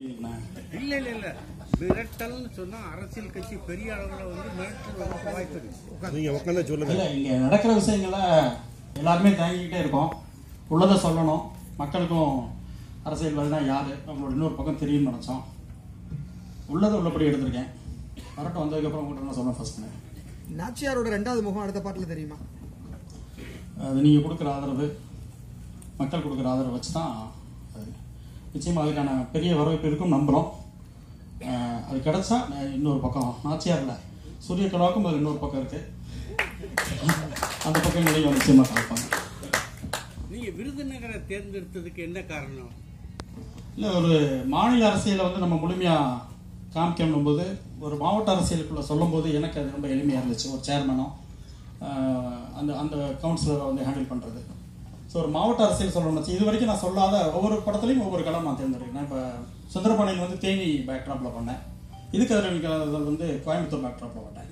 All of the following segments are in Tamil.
இல்ல இல்ல இல்ல மிரட்டல்னு சொன்னா அரசியல் கட்சி பெரிய அளவுல வந்து மிரட்டல் வர வாய்ப்பு இருக்கு நீங்க உட்காந்து சொல்லுங்க இல்லை இங்கே நடக்கிற விஷயங்களை எல்லாருமே தாங்கிக்கிட்டே இருக்கோம் உள்ளதை சொல்லணும் மக்களுக்கும் அரசியல்வாதினா யார் அவங்களோட இன்னொரு பக்கம் தெரியும்னு நினச்சோம் உள்ளதை உள்ளபடி எடுத்திருக்கேன் வரட்டும் வந்ததுக்கப்புறம் உங்கள்கிட்ட நான் சொல்லுவேன் ஃபஸ்ட்டு நாச்சியாரோட ரெண்டாவது முகம் அடுத்த பாட்டுல தெரியுமா அது நீங்கள் கொடுக்குற ஆதரவு மக்கள் கொடுக்குற ஆதரவு வச்சு தான் அது நிச்சயமாக அதுக்கான பெரிய வரவேற்பு இருக்கும் நம்புகிறோம் அஹ் அது கிடைச்சா நான் இன்னொரு பக்கம் நாச்சியாரில் சூரிய கலாவுக்கும் அது இன்னொரு பக்கம் இருக்குது அந்த பக்கம் நிலையம் நிச்சயமாக கலப்பாங்க நீங்க விருதுநகரை தேர்ந்தெடுத்ததுக்கு என்ன காரணம் இல்லை ஒரு மாநில அரசியலை வந்து நம்ம முழுமையாக காமிக்கணும் போது ஒரு மாவட்ட அரசியலுக்குள்ள சொல்லும்போது எனக்கு அது ரொம்ப எளிமையாக இருந்துச்சு ஒரு சேர்மனோ அந்த அந்த கவுன்சிலரை வந்து ஹேண்டில் பண்ணுறது ஸோ ஒரு மாவட்ட அரசியல் சொல்லணும்னு இது வரைக்கும் நான் சொல்லாத ஒவ்வொரு படத்துலையும் ஒவ்வொரு களம் நான் தேர்ந்தெடுக்கிறேன் நான் இப்போ சுந்தரபாணியில் வந்து தேனி பேக்ட்ராப்பில் பண்ணேன் இதுக்கு அதில் வந்து கோயம்புத்தூர் பேக்ட்ராப்பில் பண்ணேன்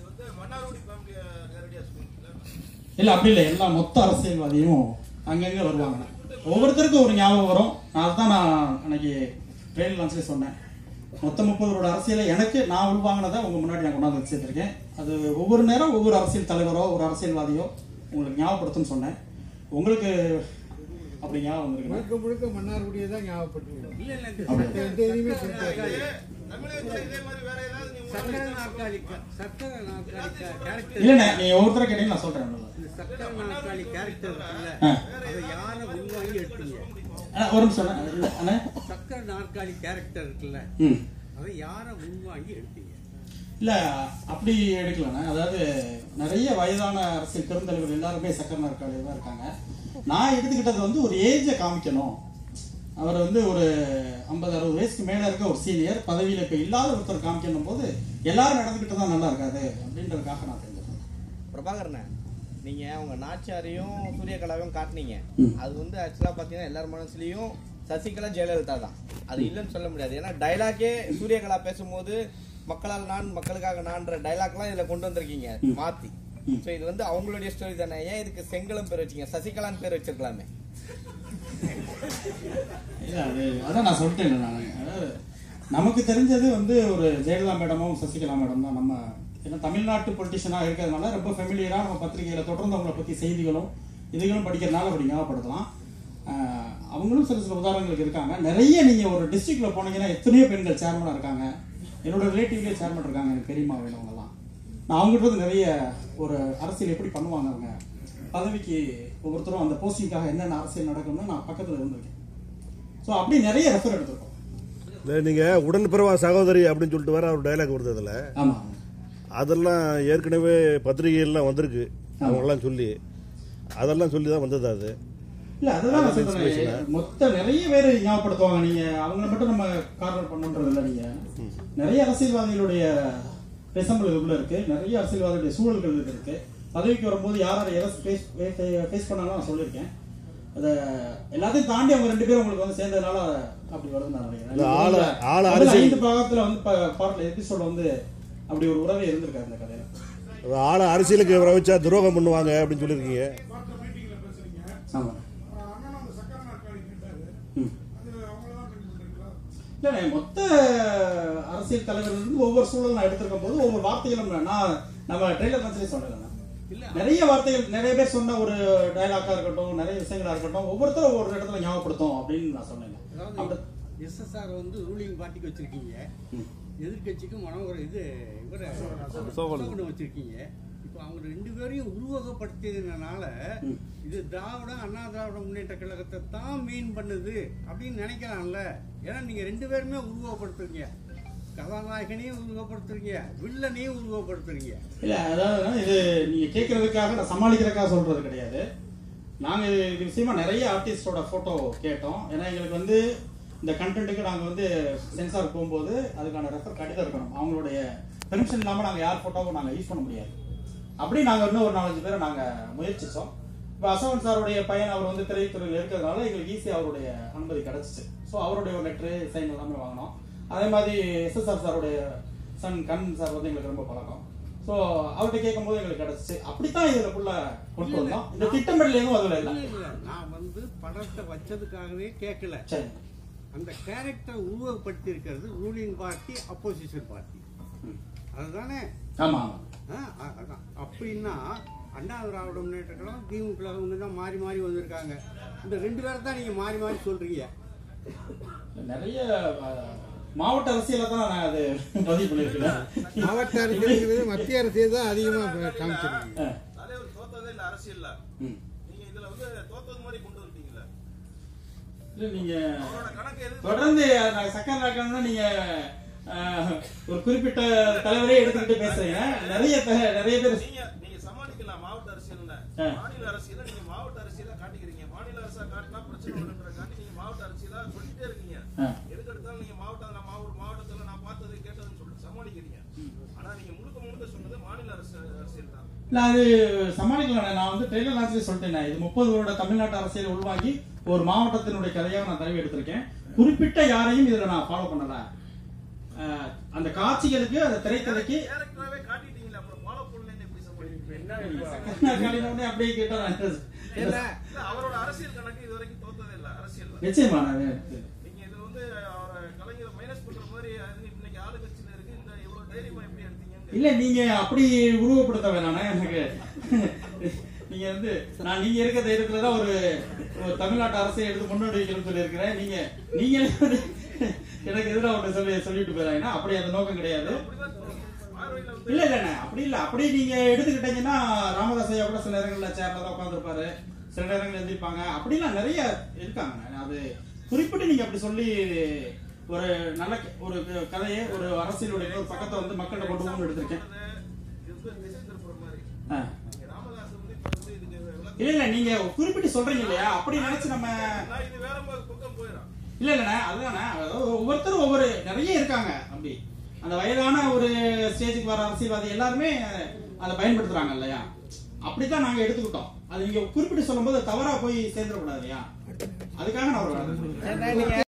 இல்லை அப்படி இல்லை எல்லா மொத்த அரசியல்வாதியும் அங்கங்கே வருவாங்க ஒவ்வொருத்தருக்கும் ஒரு ஞாபகம் வரும் அதுதான் நான் அன்னைக்கு ட்ரெயின் லான்ச்லேயே சொன்னேன் மொத்த முப்பதோட அரசியலை எனக்கு நான் உள்வாங்கினதை உங்க முன்னாடி நான் கொண்டாந்து வச்சு சேர்த்துருக்கேன் அது ஒவ்வொரு நேரம் ஒவ்வொரு அரசியல் தலைவரோ ஒரு அரசியல்வாதியோ உங்களுக்கு ஞாபகப்படுத்துன்னு சொன்னேன் உங்களுக்கு அப்படி ஞாபகம் வந்திருக்குன்னா முழுக்க முழுக்க மன்னார்குடியை தான் ஞாபகப்பட்டு இல்ல இல்ல அப்படியா? எந்த எதுவுமே சொல்லிட்டு சக்கர நாற்காலி சக்கர நாற்காலி கேரக்டர் இல்லைண்ணே நீங்க ஒவ்வொருத்தரை கேட்டீங்க நான் சொல்றேன் இந்த சக்கர நாற்காலி கேரக்டர் இருக்குல்ல ஆ. அதை யார உள்வாங்கி எடுத்தீங்க அண்ணா, ஒரு நிமிஷம் அண்ணா. இல்ல, அண்ணே சக்கர நாற்காலி கேரக்டர் இருக்குல்ல ம் அதை யார உள்வாங்கி எடுத்தீங்க இல்ல அப்படி எடுக்கலண்ணே அதாவது நிறைய வயதான அரசியல் பெருந்தலைவர் எல்லாருமே சக்கர நாற்காலியில் தான் இருக்காங்க நான் எடுத்துக்கிட்டது வந்து ஒரு ஏஜை காமிக்கணும் அவர் வந்து ஒரு ஐம்பது அறுபது வயசுக்கு மேல இருக்க ஒரு சீனியர் பதவியில இப்ப இல்லாத ஒருத்தர் காமிக்கணும் போது எல்லாரும் நடந்துக்கிட்டு தான் நல்லா இருக்காது அப்படின்றதுக்காக நான் தெரிஞ்சுக்கிறேன் பிரபாகரண்ணே நீங்க உங்க நாச்சாரையும் சூரியகலாவையும் காட்டுனீங்க ம். அது வந்து ஆக்சுவலா பாத்தீங்கன்னா எல்லார் மனசுலயும் சசிகலா ஜெயலலிதா தான் அது இல்லைன்னு சொல்ல முடியாது ஏன்னா டைலாக்கே சூரியகலா பேசும்போது மக்களால் நான் மக்களுக்காக நான்ற டைலாக்லாம் இதுல கொண்டு வந்திருக்கீங்க மாத்தி ம். சோ இது வந்து அவங்களுடைய ஸ்டோரி தானே ஏன் இதுக்கு செங்கலம் பேர் வச்சீங்க சசிகலான்னு பேர் வச்சிருக்கலாமே இல்ல அது அதான் நான் சொல்லிட்டேன் நான் அதாவது நமக்கு தெரிஞ்சது வந்து ஒரு ஜெயலலிதா மேடமும் சசிகலா மேடம் தான் நம்ம ஏன்னா தமிழ்நாட்டு பொலிட்டிஷனாக இருக்கிறதுனால ரொம்ப ஃபெமிலியராக நம்ம பத்திரிகையில் தொடர்ந்து அவங்கள பற்றி செய்திகளும் இதுகளும் படிக்கிறதுனால அப்படி ஞாபகப்படுத்தலாம் ஆஹ் அவங்களும் சில சில உதாரணங்களுக்கு இருக்காங்க நிறைய நீங்கள் ஒரு டிஸ்ட்ரிக்ட்ல போனீங்கன்னா எத்தனையோ பெண்கள் சேர்மனாக இருக்காங்க என்னோட ரிலேட்டிவ்லேயே சேர்மன் இருக்காங்க எனக்கு பெரியம்மா வேணுவங்கலாம் நான் அவங்ககிட்ட இருந்து நிறைய ஒரு அரசியல் எப்படி பண்ணுவாங்க அவங்க பதவிக்கு ஒவ்வொருத்தரும் அந்த போஸ்டிங்காக என்னென்ன அரசியல் நடக்கும்னு நான் பக்கத்தில் இருந்திருக்கேன் ஸோ அப்படி நிறைய ரெஃபர் எடுத்திருக்கோம் இல்லை நீங்க உடன்பிறவா சகோதரி அப்படின்னு சொல்லிட்டு வேற ஒரு டைலாக் வருது அதுல ஆமாம் அதெல்லாம் ஏற்கனவே பத்திரிகைகள்லாம் வந்திருக்கு அவங்கெல்லாம் சொல்லி அதெல்லாம் சொல்லி தான் வந்தது அது இல்ல அதுதான் நான் சொல்றேன் மொத்த நிறைய பேர் ஞாபகப்படுத்துவாங்க நீங்க அவங்கள மட்டும் நம்ம கார்னர் பண்ணுன்றது இல்ல நீங்க நிறைய அரசியல்வாதிகளுடைய ரெசம்பிள் இதுக்குள்ள இருக்கு நிறைய அரசியல்வாதிகளுடைய சூழல்கள் இதுல இருக்கு பதவிக்கு வரும்போது யார் யார் எதை ஃபேஸ் ஃபேஸ் பண்ணாலும் நான் சொல்லியிருக்கேன் அதை எல்லாத்தையும் தாண்டி அவங்க ரெண்டு பேரும் உங்களுக்கு வந்து சேர்ந்ததுனால அப்படி வருதுன்னு நான் நினைக்கிறேன் இல்ல, ஆள- ஆள முதல்ல அரசியல் ஐந்து பாகத்துல வந்து ப- பாடல எபிசோட வந்து அப்படி ஒரு உறவே இருந்திருக்காரு இந்த கதையில அது ஆளை அரசியலுக்கு வர வச்சா துரோகம் பண்ணுவாங்க அப்படின்னு சொல்லியிருக்கீங்க ஆமா ம். இல்ல நான் மொத்த அரசியல் தலைவர்கள் இருந்து ஒவ்வொரு சூழல் நான் எடுத்திருக்கும் போது ஒவ்வொரு வார்த்தைகளும் நான் நான் நம்ம ட்ரெய்லர் மத்தியே சொன்னேன் நான். இல்ல நிறைய வார்த்தைகள் நிறைய பேர் சொன்ன ஒரு டயலாக்கா இருக்கட்டும் நிறைய விஷயங்களா இருக்கட்டும் ஒவ்வொருத்தரும் ஒவ்வொரு இடத்துல ஞாபகப்படுத்தும் அப்படின்னு நான் சொன்னேன் அதாவது அப்படி- எஸ்எஸ்ஆர் வந்து ரூலிங் பார்ட்டிக்கு வச்சிருக்கீங்க ம். எதிர்க்கட்சிக்கு மனோகர இது இவர சோகனை வச்சிருக்கீங்க இப்போ அவங்க ரெண்டு பேரையும் உருவகப்படுத்தியதுனால ம். இது திராவிட அண்ணா திராவிட முன்னேற்ற கழகத்தை தான் மீன் பண்ணுது அப்படின்னு நினைக்கலாம்ல ஏன்னா நீங்க ரெண்டு பேருமே உருவகப்படுத்துறீங்க கதாநாயகனையும் உருவகப்படுத்துறீங்க வில்லனையும் உருவகப்படுத்துறீங்க இல்ல அதாவது இது நீங்க கேட்கறதுக்காக நான் சமாளிக்கிறதுக்காக சொல்றது கிடையாது நாங்க இது இது விஷயமா நிறைய ஆர்டிஸ்டோட போட்டோ கேட்டோம் ஏன்னா எங்களுக்கு வந்து இந்த கண்டென்ட்டுக்கு நாங்க வந்து சென்சார் போகும்போது அதுக்கான ரெஃபர் கடிதம் இருக்கணும் அவங்களுடைய பெர்மிஷன் இல்லாம நாங்க யார் போட்டோவும் நாங்க யூஸ் பண்ண முடியாது அப்படி நாங்க இன்னும் ஒரு நாலஞ்சு பேரை நாங்க முயற்சிச்சோம் இப்போ அசோகன் சாருடைய பையன் அவர் வந்து திரைத்துறையில் இருக்கிறதுனால எங்களுக்கு ஈஸியாக அவருடைய அனுமதி கிடைச்சிச்சு ஸோ அவருடைய ஒரு லெட்ரு சைன் எல்லாமே வாங்கினோம் அதே மாதிரி எஸ்எஸ்ஆர் சாருடைய சன் கண் சார் வந்து எங்களுக்கு ரொம்ப பழக்கம் ஸோ அவர்கிட்ட கேட்கும்போது எங்களுக்கு கிடைச்சிச்சு அப்படித்தான் இதுக்குள்ள கொண்டு வந்தோம் இந்த திட்டமிடல் எதுவும் அதில் இல்லை இல்ல, இல்ல, நான் வந்து படத்தை வச்சதுக்காகவே கேட்கல சரி அந்த கேரக்டரை உருவகப்படுத்தி இருக்கிறது ரூலிங் பார்ட்டி அப்போசிஷன் பார்ட்டி அதுதானே ஆமா ஆமா ஆ, அ- அதான் அப்படின்னா அண்ணா திராவிட முன்னேற்ற கழகம் திமுக ஒன்று தான் மாறி மாறி வந்திருக்காங்க இந்த ரெண்டு பேரை தான் நீங்கள் மாறி மாறி சொல்கிறீங்க நிறைய அஹ், மாவட்ட அரசியல தான் நான் அது பதிவு பண்ணிருக்கேன் மாவட்ட அரசியல் மத்திய அரசியல் தான் அதிகமா காமிச்சிருக்கீங்க தலைவர் தோத்ததே இல்ல அரசியல்ல ம். நீங்க இதுல வந்து தோத்தது மாதிரி கொண்டு வந்துட்டீங்களா இல்ல நீங்க அவரோட கணக்கு எது தொடர்ந்து நான் சக்கர ராக்கம்னா நீங்க அஹ், ஒரு குறிப்பிட்ட தலைவரே எடுத்துக்கிட்டு பேசுறீங்க நிறைய த- நிறைய பேர் நீங்க நீங்க சமாளிக்கலாம் மாவட்ட அரசியல்ல ஆ. மாநில அரசியல நீங்க மாவட்ட அரசியலா காட்டிக்கிறீங்க மாநில அரசா காட்டினா பிரச்சனை வரும்ன்ற காட்டி நீங்க மாவட்ட அரசியலா சொல்லிட்டே இருக்கீங்க ஆ. எதுக்கு எடுத்தாலும் நீங்க மாவட்டம் நான் மாவட்ட மாவட்டத்துல நான் பார்த்தது கேட்டதுன்னு சொல்லிட்டு சமாளிக்கிறீங்க ஆனா நீங்க முழுக்க முழுக்க சொன்னது மாநில அரசு அரசியல் தான் இல்ல அது சமாளிக்கலாம் நான் வந்து ட்ரெய்லர் லான்ச்லேயே சொல்லிட்டேன் இது முப்பது வருட தமிழ்நாட்டு அரசியல் உள்வாங்கி ஒரு மாவட்டத்தினுடைய கதையாக நான் தடவி எடுத்திருக்கேன் குறிப்பிட்ட யாரையும் இதுல நான் ஃபாலோ பண்ணல அஹ், அந்த காட்சிகளுக்கு அந்த திரைக்கதைக்கு கேரக்டராவே காட்டிட்டீங்களா அப்புறம் ஃபாலோ பண்ணலன்னு எப்படி சமாளிக்கிறீங்க காலையில அப்படியே கேட்டா நான் என்ன- இல்ல அவரோட அரசியல் கணக்கு இது வரைக்கும் தோத்ததே இல்ல அரசியல்ல நிச்சயமா நான் நீங்க இதுல வந்து அவரை கலைஞரை மைனஸ் பண்ற மாதிரி அது இன்னைக்கு ஆளுங்கட்சியில இருக்கு இந்த இவ்வளவு தைரியமா எப்படி எடுத்தீங்க இல்ல நீங்க அப்படி உருவப்படுத்த வேணாம் எனக்கு நீங்க வந்து நான் நீங்க இருக்க தைரியத்துல தான் ஒரு ஒரு தமிழ்நாட்டு அரசை எடுத்து முன்னோடி வைக்கணும்னு சொல்லியிருக்கிறேன் நீங்க நீங்களே வந்து எனக்கு எதிராக ஒன்று சொல்லி சொல்லிட்டு போயிடாங்கன்னா அப்படி அந்த நோக்கம் கிடையாது பார்வையில வந்து இல்ல இல்ல அப்படி இல்ல அப்படி நீங்க எடுத்துக்கிட்டீங்கன்னா ராமதாஸ் ஐயா கூட சில நேரங்கள்ல சேர்ல தான் உட்காந்துருப்பாரு சில நேரங்கள் எழுந்திருப்பாங்க அப்படிலாம் நிறைய இருக்காங்க அது குறிப்பிட்டு நீங்க அப்படி சொல்லி ஒரு நல்ல க- ஒரு க- கதையை ஒரு அரசியலுடைய ஒரு பக்கத்தை வந்து மக்கள்கிட்ட கொண்டு போகணும்னு எடுத்திருக்கேன் இது வந்து திசை திருப்புற மாதிரி ஆ. நீங்க ராமதாஸ் வந்து இப்ப வந்து இதுக்கு விளக்கம் இல்ல இல்ல நீங்க குறிப்பிட்டு சொல்றீங்க இல்லையா அப்படி நினைச்சு நம்ம நான் இது வேற மாதிரி பக்கம் போயிடும் இல்ல இல்லண்ணே அதுதானே அதாவது ஒவ்வொருத்தரும் ஒவ்வொரு நிறைய இருக்காங்க அப்படி அந்த வயதான ஒரு ஸ்டேஜுக்கு வர அரசியல்வாதி எல்லாருமே அதை பயன்படுத்துறாங்க இல்லையா அப்படித்தான் நாங்க எடுத்துக்கிட்டோம் அது நீங்க குறிப்பிட்டு சொல்லும்போது தவறா போய் சேர்ந்துடக்கூடாது இல்லையா அதுக்காக நான் ஒரு ஏன்னா நீங்க